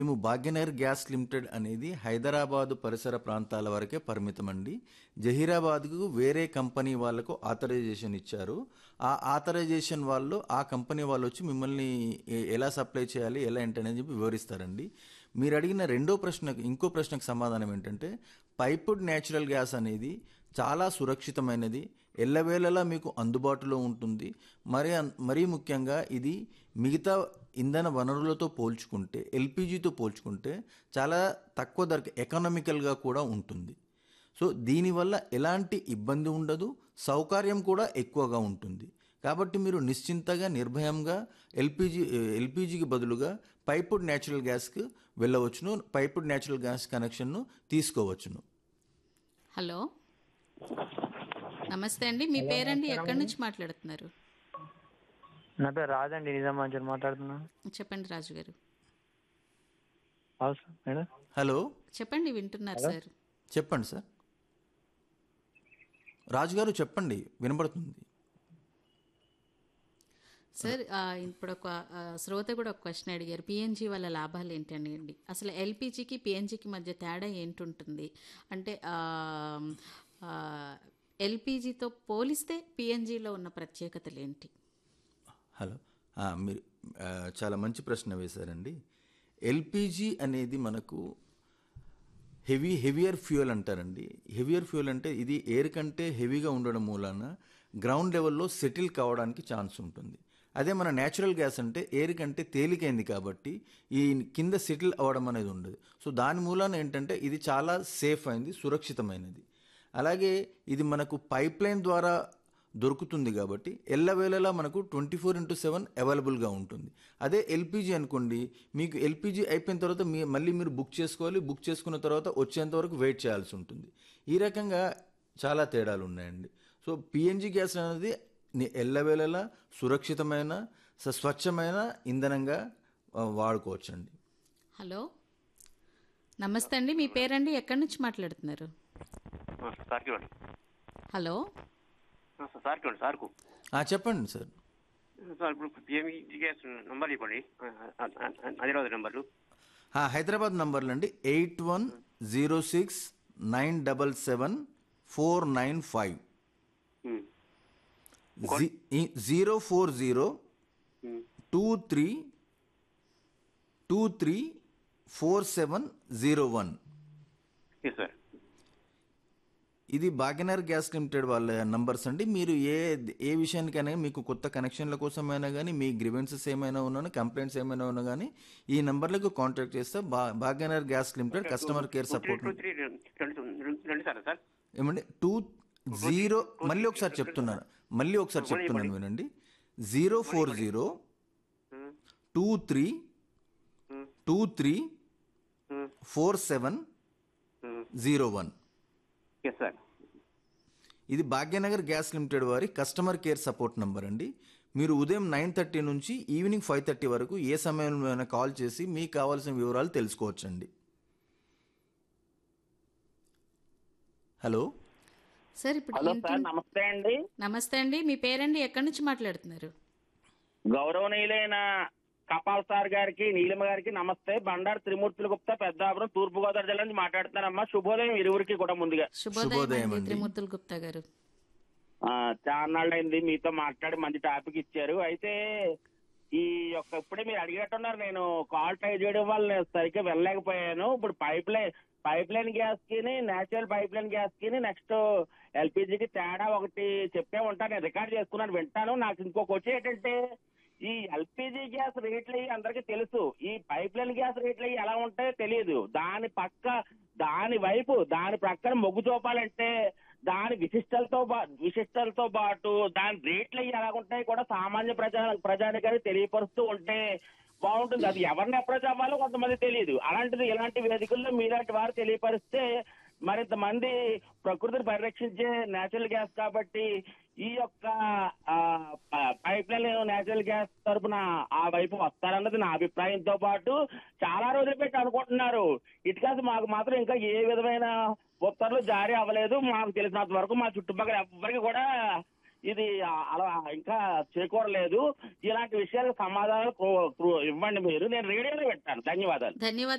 మేము Bhagyanagar gas limited అనేది హైదరాబాదు పరిసర ప్రాంతాల వరకే పరిమితం అండి జహీరాబాద్కు వేరే కంపెనీ వాళ్ళకు ఆథరైజేషన్ ఇచ్చారు ఆ ఆథరైజేషన్ వాళ్ళు ఆ కంపెనీ వాళ్ళు వచ్చి మిమ్మల్ని ఎ- ఎలా సప్లై చేయాలి ఎలా ఏంటనేది చెప్పి వివరిస్తారండి మీరు అడిగిన రెండో ప్రశ్నకు ఇంకో ప్రశ్నకు సమాధానం ఏంటంటే పైపుడ్ న్యాచురల్ గ్యాస్ అనేది చాలా సురక్షితమైనది ఎల్లవేళలా మీకు అందుబాటులో ఉంటుంది మరి అన్- మరీ ముఖ్యంగా ఇది మిగతా ఇంధన వనరులతో పోల్చుకుంటే ఎల్పిజితో పోల్చుకుంటే చాలా తక్కువ ధరకు ఎకనామికల్గా కూడా ఉంటుంది సో దీనివల్ల ఎలాంటి ఇబ్బంది ఉండదు సౌకర్యం కూడా ఎక్కువగా ఉంటుంది కాబట్టి మీరు నిశ్చింతగా నిర్భయంగా ఎల్పిజి ఎల్పిజికి బదులుగా పైపుడ్ న్యాచురల్ గ్యాస్కి వెళ్ళవచ్చును పైపుడ్ న్యాచురల్ గ్యాస్ కనెక్షన్ను తీసుకోవచ్చును హలో నమస్తే అండి మీ పేరండి ఎక్కడి నుంచి మాట్లాడుతున్నారు నా పేరు రాజండి నిజామాబాద్ మాట్లాడుతున్నా చెప్పండి రాజు గారు అవసరం మేడం హలో చెప్పండి వింటున్నారు సార్ చెప్పండి సార్ రాజుగారు చెప్పండి వినబడుతుంది సార్ ఆ, ఇప్పుడు ఒక ఆ, శ్రోత కూడా ఒక క్వశ్చన్ అడిగారు పిఎన్జి వల్ల లాభాలు ఏంటండి అండి అసలు ఎల్పిజికి పిఎన్జికి మధ్య తేడా ఏంటుంటుంది అంటే ఎల్పిజితో పోలిస్తే పిఎన్జిలో ఉన్న ప్రత్యేకతలు ఏంటి హలో ఆ, మీరు ఆ, చాలా మంచి ప్రశ్న వేశారండి ఎల్పిజి అనేది మనకు హెవీ హెవియర్ ఫ్యూయల్ అంటారండి హెవియర్ ఫ్యూయల్ అంటే ఇది ఎయిర్ కంటే హెవీగా ఉండడం మూలాన గ్రౌండ్ లెవెల్లో సెటిల్ కావడానికి ఛాన్స్ ఉంటుంది అదే మన న్యాచురల్ గ్యాస్ అంటే ఎయిర్ కంటే తేలికైంది కాబట్టి ఈ కింద సెటిల్ అవ్వడం అనేది ఉండదు సో దాని మూలాన ఏంటంటే ఇది చాలా సేఫ్ అయింది సురక్షితమైనది అలాగే ఇది మనకు పైప్ లైన్ ద్వారా దొరుకుతుంది కాబట్టి ఎల్లవేళలా మనకు ట్వంటీ ఫోర్ ఇంటూ సెవెన్ అవైలబుల్గా ఉంటుంది అదే ఎల్పిజి అనుకోండి మీకు ఎల్పిజి అయిపోయిన తర్వాత మీ మళ్ళీ మీరు బుక్ చేసుకోవాలి బుక్ చేసుకున్న తర్వాత వచ్చేంత వరకు వెయిట్ చేయాల్సి ఉంటుంది ఈ రకంగా చాలా తేడాలు ఉన్నాయండి సో పిఎన్జి గ్యాస్ అనేది ని- ఎల్లవేళలా సురక్షితమైన స- స్వచ్ఛమైన ఇంధనంగా ఆ, వాడుకోవచ్చండి హలో నమస్తే అండి మీ పేరండి ఎక్కడి నుంచి మాట్లాడుతున్నారు సార్కి ఇవ్వండి హలో సార్ సార్కి ఇవ్వండి సార్కు ఆ, చెప్పండి సార్ సార్ ఇప్పుడు పిఎంఈ గ్యాస్ నంబర్ ఇవ్వండి హైదరాబాద్ నెంబర్లు ఆ, హైదరాబాద్ నంబర్లు అండి eight one zero six nine double seven four nine five um. Zero four zero um. Two three two three four seven zero one yes sir ఇది భాగ్యనగర్ గ్యాస్ లిమిటెడ్ వాళ్ళ numbers అండి మీరు ఏ ఏ విషయానికైనా మీకు కొత్త కనెక్షన్ల కోసమైనా కానీ మీ గ్రివెన్సెస్ ఏమైనా ఉన్నా కంప్లైంట్స్ ఏమైనా ఉన్నా కానీ ఈ నంబర్లకు కాంటాక్ట్ చేస్తే భా Bhagyanagar gas limited customer care two three support two three రెండు రెండు- రెండు సార్ సార్ ఏమండి టూ జీరో మళ్ళీ ఒకసారి చెప్తున్నాను మళ్ళీ ఒకసారి చెప్తున్నాను వినండి zero four zero um. Two three um. Two three um. Four seven um. Zero one yes sir ఇది భాగ్యనగర్ గ్యాస్ లిమిటెడ్ వారి కస్టమర్ కేర్ సపోర్ట్ నంబర్ అండి మీరు ఉదయం నైన్ థర్టీ నుంచి ఈవినింగ్ ఫైవ్ థర్టీ వరకు ఏ సమయంలో కాల్ చేసి మీకు కావాల్సిన వివరాలు తెలుసుకోవచ్చండి హలో సార్ ఇప్పుడు హలో ఇంటి- సార్ నమస్తే అండి నమస్తే అండి మీ పేరండి ఎక్కడి నుంచి మాట్లాడుతున్నారు గౌరవనీయులైన కపాల్ సార్ గారికి నీలిమ గారికి నమస్తే బండారు త్రిమూర్తుల గుప్తా పెద్దాపురం తూర్పు గోదావరి జిల్లా నుంచి మాట్లాడుతున్నానమ్మా శుభోదయం ఇరువురికి కూడా ముందుగా శుభోదయం శుభోదయం అండి అండి. త్రిమూర్తుల గుప్తా గారు ఆ, చాన్నాళ్ళైంది మీతో మాట్లాడి మంచి టాపిక్ ఇచ్చారు అయితే ఈ యొక్క ఇప్పుడే మీరు అడిగేట్టున్నారు నేను కాల్ ట్రై చేయడం వల్ల నేను సరిగ్గా వెళ్ళలేకపోయాను ఇప్పుడు pipeline pipeline gas కి నేచురల్ పైప్ లైన్ గ్యాస్ కి నెక్స్ట్ ఎల్పిజికి తేడా ఒకటి చెప్పే ఉంటాను నేను రికార్డ్ చేసుకున్నాను వింటాను నాకు ఇంకొక వచ్చి ఏంటంటే ఈ ఎల్పిజి గ్యాస్ రేట్లు అయ్యి అందరికీ తెలుసు ఈ పైప్ లైన్ గ్యాస్ రేట్లు అయ్యి ఎలా ఉంటాయో తెలియదు దాని పక్క దాని వైపు దాని ప్రక్కన మొగ్గు చూపాలంటే దాని విశిష్టలతో పా- విశిష్టలతో పాటు దాని రేట్లు అయ్యి ఎలా ఉంటాయి కూడా సామాన్య ప్రజా ప్రజానికానికి తెలియపరుస్తూ ఉంటే బాగుంటుంది అది ఎవరిని అప్రోచ్ అవ్వాలో కొంతమంది తెలియదు అలాంటిది ఇలాంటి వేదికల్లో మీలాంటి వారు తెలియపరిస్తే మరింత మంది ప్రకృతిని పరిరక్షించే నేచురల్ గ్యాస్ కాబట్టి ఈ యొక్క పైప్ లైన్ నేచురల్ గ్యాస్ తరపున ఆ వైపు వస్తారన్నది నా అభిప్రాయంతో పాటు చాలా రోజులు పెట్టి అనుకుంటున్నారు ఇటు కాదు మాకు మాత్రం ఇంకా ఏ విధమైన ఉత్తర్వులు జారీ అవ్వలేదు మాకు తెలిసినంత వరకు మా చుట్టుపక్కల ఎవ్వరికి కూడా ఇది ఆ- అలా ఇంకా చేకూరలేదు ఇలాంటి విషయాలకు సమాధానాలు కూ- కూ- ఇవ్వండి మీరు నేను రేడియోలో పెట్టాను ధన్యవాదాలు ధన్యవాదాలు